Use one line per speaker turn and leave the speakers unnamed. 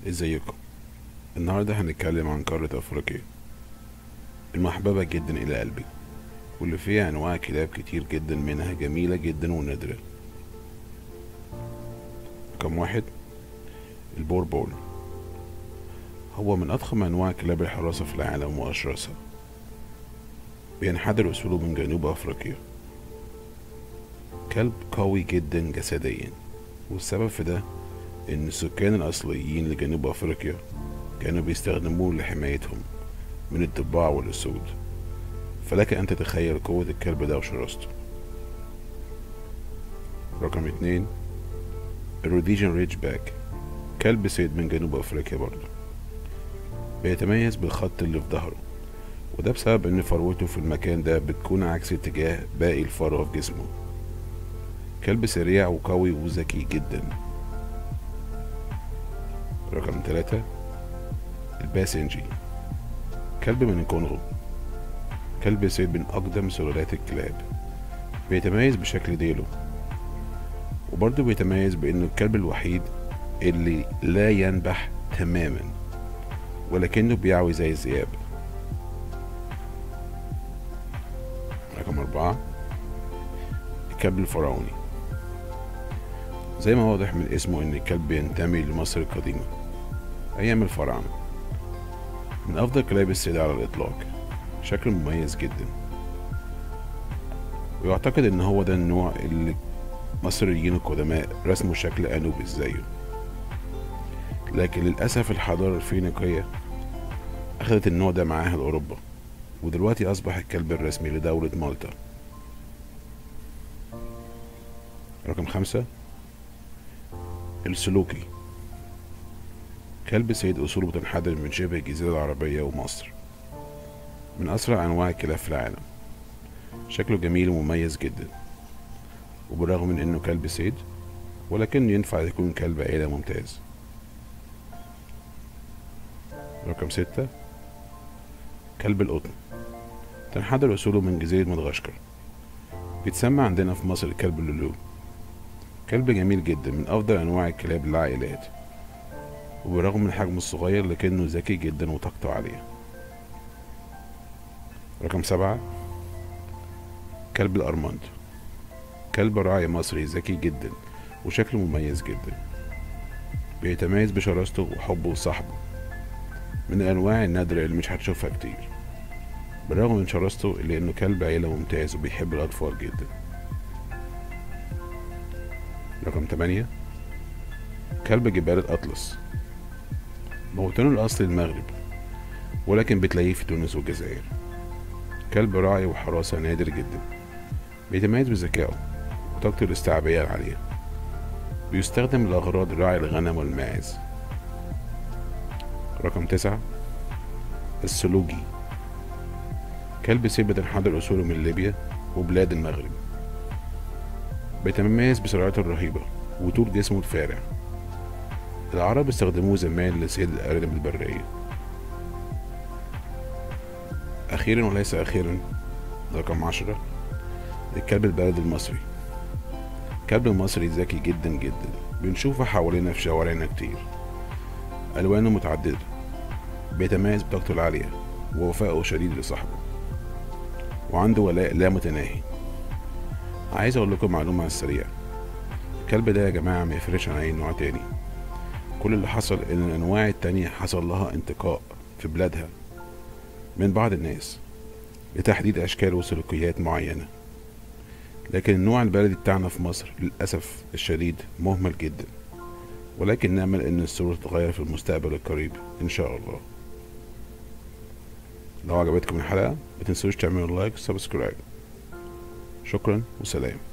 ازيكم النهاردة هنتكلم عن قارة أفريقيا المحببة جدا إلى قلبي واللي فيها أنواع كلاب كتير جدا منها جميلة جدا ونادرة رقم واحد البوربول هو من أضخم أنواع كلاب الحراسة في العالم وأشرسها بينحدر أصوله من جنوب أفريقيا كلب قوي جدا جسديا والسبب في ده إن السكان الأصليين لجنوب أفريقيا كانوا بيستخدموه لحمايتهم من الطباع والأسود فلك أن تتخيل قوة الكلب ده وشراسته رقم اتنين الروديجن ريدج باك كلب صيد من جنوب أفريقيا برضه بيتميز بالخط اللي في ظهره وده بسبب إن فروته في المكان ده بتكون عكس اتجاه باقي الفروة في جسمه كلب سريع وقوي وذكي جدا رقم ثلاثة الباسنجي كلب من الكونغو كلب صيد من أقدم سلالات الكلاب بيتميز بشكل ديله وبرضه بيتميز بأنه الكلب الوحيد اللي لا ينبح تماما ولكنه بيعوي زي الذئاب رقم أربعة الكلب الفرعوني زي ما واضح من اسمه ان الكلب ينتمي لمصر القديمة ايام الفراعنة من افضل كلاب الصيد على الاطلاق شكله مميز جدا ويعتقد ان هو ده النوع اللي المصريين القدماء رسموا شكل انوبيس زيه لكن للاسف الحضارة الفينيقية اخذت النوع ده معاها لاوروبا ودلوقتي اصبح الكلب الرسمي لدولة مالطا رقم خمسة السلوكي كلب صيد أصوله بتنحدر من شبه الجزيرة العربية ومصر من أسرع أنواع الكلاب في العالم شكله جميل ومميز جدا وبالرغم من إنه كلب صيد ولكنه ينفع يكون كلب عيلة ممتاز رقم ستة كلب القطن تنحدر أصوله من جزيرة مدغشقر بيتسمى عندنا في مصر كلب اللولو كلب جميل جدا من أفضل أنواع الكلاب للعائلات وبرغم من حجمه الصغير لكنه ذكي جدا وطاقته عالية رقم سبعة كلب الأرماند كلب راعي مصري ذكي جدا وشكله مميز جدا بيتميز بشراسته وحبه وصاحبه من الأنواع النادرة اللي مش هتشوفها كتير بالرغم من شراسته إلا إنه كلب عيلة ممتاز وبيحب الأطفال جدا رقم تمانية كلب جبال الأطلس موطنه الأصلي المغرب ولكن بتلاقيه في تونس والجزائر كلب راعي وحراسة نادر جدا بيتميز بذكائه وطاقته الاستيعابية العالية بيستخدم لأغراض رعي الغنم والماعز رقم تسعة السلوجي كلب سيب بتنحدر أصوله من ليبيا وبلاد المغرب بيتميز بسرعته الرهيبة وطول جسمه الفارع العرب استخدموه زمان لصيد الأرانب البرية أخيرا وليس أخيرا رقم عشرة الكلب البلدي المصري الكلب المصري ذكي جدا جدا بنشوفه حوالينا في شوارعنا كتير ألوانه متعددة بيتميز بطاقته العالية ووفائه شديد لصاحبه وعنده ولاء لا متناهي عايز اقول لكم معلومة على السريع الكلب ده يا جماعة ما يفرقش عن اي نوع تاني كل اللي حصل ان الانواع التانية حصل لها انتقاء في بلادها من بعض الناس لتحديد اشكال وسلوكيات معينة لكن النوع البلدي بتاعنا في مصر للأسف الشديد مهمل جدا ولكن نأمل ان الصورة تتغير في المستقبل القريب ان شاء الله لو عجبتكم الحلقة متنسوش تعملوا لايك وسبسكرايب شكرا وسلام